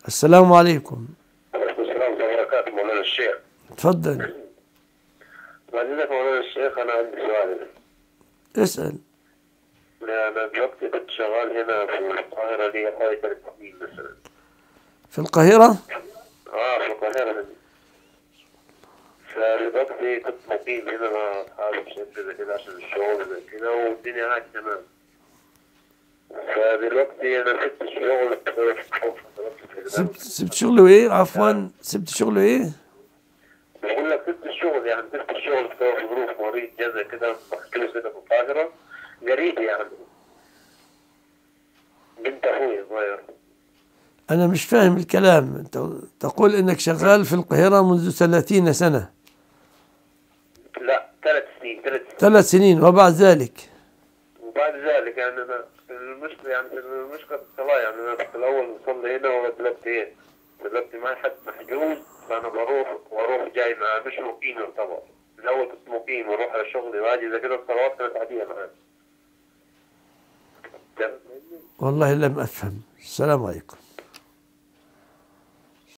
السلام عليكم وعليكم السلام ورحمة الله وبركاته مولانا الشيخ تفضل بعدين مولانا الشيخ أنا عندي سؤال اسأل أنا دلوقتي كنت شغال هنا في القاهرة لي حوالي ثلاث سنين مثلا في القاهرة اه في القاهرة هنا فدلوقتي كنت مقيم هنا مع أصحابي في شدة زي كده عشان الشغل زي كده والدنيا هناك تمام فدلوقتي أنا سبت الشغل سبت سبت شغله ايه عفوا سبت شغله ايه بقول لك سبت الشغل يعني سبت الشغل في ظروف مريض جزء كده محكمة كده في القاهرة قريب يعني بنت أخوي صغير انا مش فاهم الكلام انت تقول انك شغال في القاهرة منذ 30 سنة لا ثلاث سنين ثلاث سنين ثلاث سنين وبعد ذلك وبعد ذلك يعني أنا المشكلة يعني المشكلة في الصلاة يعني أنا في الأول بصلي هنا ولا دلوقتي إيه دلوقتي معي حد محجوز فأنا بروح واروح جاي معاه مش مقيم يعتبر الأول كنت مقيم واروح على شغلي واجي إذا كده الصلوات كانت عادية معايا والله لم افهم السلام عليكم